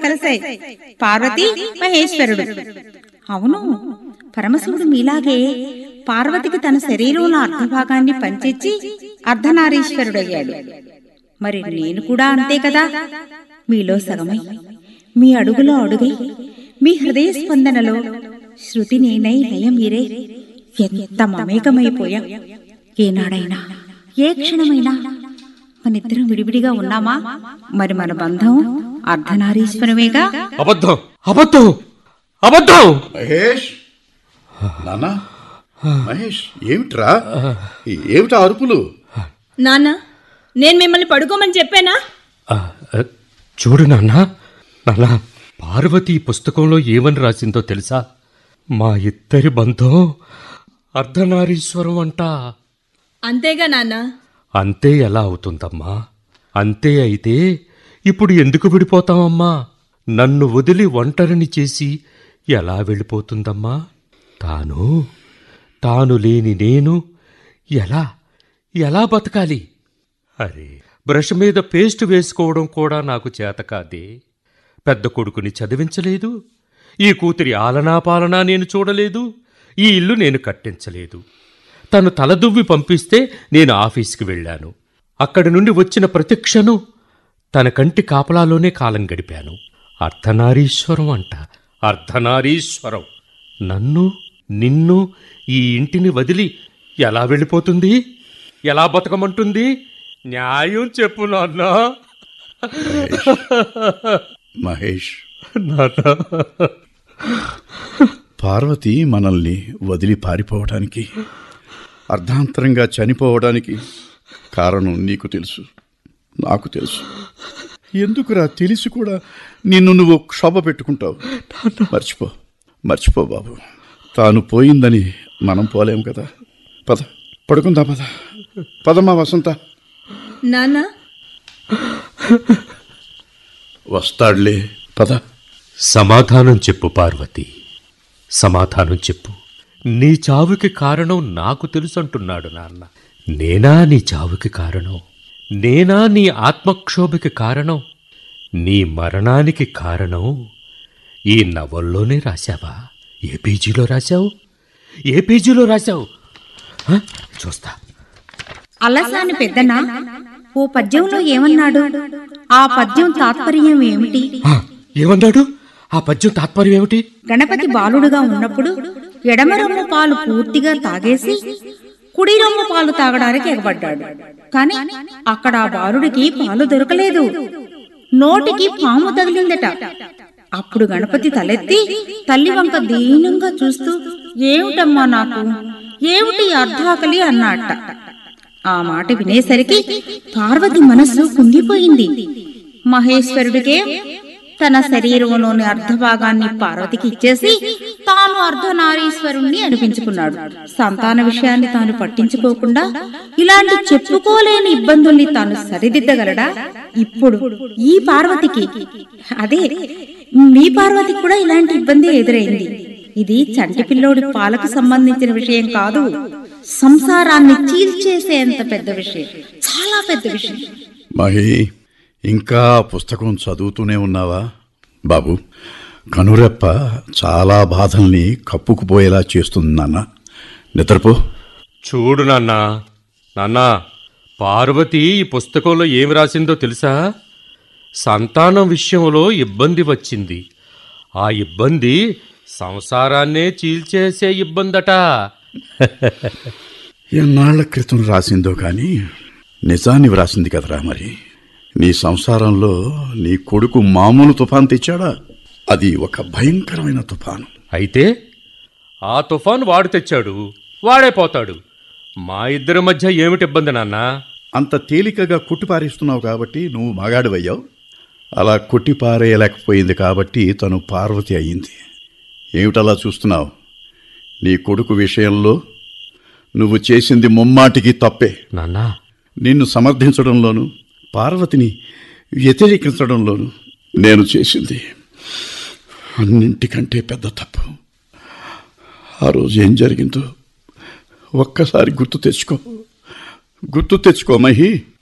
కలిశాయి పార్వతి మహేశ్వరుడు అవును పరమశివుడు మీలాగే పార్వతికి తన శరీరంలో అర్ధభాగాన్ని పంచిచ్చి అర్ధనారీశ్వరుడయ్యాడు మరి నేను కూడా అంతే కదా మీలో సగమై మీ అడుగులో అడుగై మీ హృదయ స్పందనలో శృతి నేనై లయం మీరే ఎంత మమేకమైపోయాం ఏనాడైనా ఏ క్షణమైనా మనిద్దరం విడివిడిగా ఉన్నామా మరి మన బంధం అర్ధనారీశ్వరమేగా అబద్ధం అబద్ధం అబద్ధం మహేష్ నాన్న మహేష్ ఏమిట్రా ఏమిటా అరుపులు నాన్న నేను మిమ్మల్ని పడుకోమని చెప్పానా ఆ, ఆ, చూడు నాన్న నాన్న పార్వతి ఈ పుస్తకంలో ఏమని రాసిందో తెలుసా మా ఇద్దరి బంధం అర్ధనారీశ్వరం అంట అంతేగా నాన్న అంతే ఎలా అవుతుందమ్మా అంతే అయితే ఇప్పుడు ఎందుకు విడిపోతామమ్మా నన్ను వదిలి ఒంటరిని చేసి ఎలా వెళ్ళిపోతుందమ్మా తాను తాను లేని నేను ఎలా ఎలా బతకాలి అరే బ్రష్ మీద పేస్ట్ వేసుకోవడం కూడా నాకు చేత కాదే పెద్ద కొడుకుని చదివించలేదు ఈ కూతురి ఆలనా పాలనా నేను చూడలేదు ఈ ఇల్లు నేను కట్టించలేదు తను తలదువ్వి పంపిస్తే నేను ఆఫీస్కి వెళ్ళాను అక్కడి నుండి వచ్చిన ప్రతిక్షణం తన కంటి కాపలాలోనే కాలం గడిపాను అర్ధనారీశ్వరం అంట అర్ధనారీశ్వరం నన్ను నిన్ను ఈ ఇంటిని వదిలి ఎలా వెళ్ళిపోతుంది ఎలా బతకమంటుంది న్యాయం చెప్పు నాన్న మహేష్ నాన్న పార్వతి మనల్ని వదిలి పారిపోవడానికి అర్ధాంతరంగా చనిపోవడానికి కారణం నీకు తెలుసు నాకు తెలుసు ఎందుకురా తెలిసి కూడా నిన్ను నువ్వు క్షోభ పెట్టుకుంటావు మర్చిపో మర్చిపో బాబు తాను పోయిందని మనం పోలేం కదా పద పడుకుందా పద పదమ్మా వసంత నాన్న వస్తాడులే పద సమాధానం చెప్పు పార్వతి సమాధానం చెప్పు నీ చావుకి కారణం నాకు తెలుసంటున్నాడు నాన్న నేనా నీ చావుకి కారణం నేనా నీ ఆత్మక్షోభకి కారణం నీ మరణానికి కారణం ఈ నవల్లోనే రాశావా ఏ పేజీలో రాశావు ఏ పేజీలో రాశావు హ? చూస్తా అలసాని పెద్దన ఓ పద్యంలో ఏమన్నాడు ఆ పద్యం తాత్పర్యం ఏమిటి ఆ, ఏమన్నాడు ఆ పద్యం తాత్పర్యం ఏమిటి గణపతి బాలుడుగా ఉన్నప్పుడు ఎడమ రొమ్ము పాలు పూర్తిగా తాగేసి కుడి రొమ్ము పాలు తాగడానికి ఎగబడ్డాడు కాని అక్కడ ఆ బాలుడికి పాలు దొరకలేదు నోటికి పాము తగిలిందట అప్పుడు గణపతి తలెత్తి తల్లి వంక దీనంగా చూస్తూ ఏమిటమ్మా నాకు ఏమిటి ఈ అర్ధాకలి అన్నట్ట ఆ మాట వినేసరికి పార్వతి మనసు కుంగిపోయింది మహేశ్వరుడికే తన శరీరంలోని అర్ధభాగాన్ని పార్వతికి ఇచ్చేసి తాను అర్ధనారీశ్వరుణ్ణి అనిపించుకున్నాడు సంతాన విషయాన్ని తాను పట్టించుకోకుండా ఇలాంటి చెప్పుకోలేని ఇబ్బందుల్ని తాను సరిదిద్దగలడా ఇప్పుడు ఈ పార్వతికి అదే మీ పార్వతికి కూడా ఇలాంటి ఇబ్బంది ఎదురైంది ఇది చంటి పిల్లోడి పాలకు సంబంధించిన విషయం కాదు సంసారాన్ని చీల్చేసేంత పెద్ద విషయం చాలా పెద్ద విషయం మహి ఇంకా ఆ పుస్తకం చదువుతూనే ఉన్నావా బాబు కనురెప్ప చాలా బాధల్ని కప్పుకుపోయేలా చేస్తుంది నాన్న నిద్రపో చూడు నాన్న నాన్న పార్వతి ఈ పుస్తకంలో ఏమి రాసిందో తెలుసా సంతానం విషయంలో ఇబ్బంది వచ్చింది ఆ ఇబ్బంది సంసారాన్నే చీల్చేసే ఇబ్బందట ఎన్నాళ్ల క్రితం రాసిందో కానీ నిజాన్ని వ్రాసింది కదరా మరి నీ సంసారంలో నీ కొడుకు మామూలు తుఫాన్ తెచ్చాడా అది ఒక భయంకరమైన తుఫాను అయితే ఆ తుఫాన్ వాడు తెచ్చాడు వాడే పోతాడు మా ఇద్దరి మధ్య ఏమిటి ఇబ్బంది నాన్న అంత తేలికగా కొట్టిపారేస్తున్నావు కాబట్టి నువ్వు మగాడివయ్యావు అలా కొట్టిపారేయలేకపోయింది కాబట్టి తను పార్వతి అయ్యింది ఏమిటలా చూస్తున్నావు నీ కొడుకు విషయంలో నువ్వు చేసింది ముమ్మాటికి తప్పే నాన్న నిన్ను సమర్థించడంలోనూ పార్వతిని వ్యతిరేకించడంలోనూ నేను చేసింది అన్నింటికంటే పెద్ద తప్పు ఆ రోజు ఏం జరిగిందో ఒక్కసారి గుర్తు తెచ్చుకో గుర్తు తెచ్చుకో మహి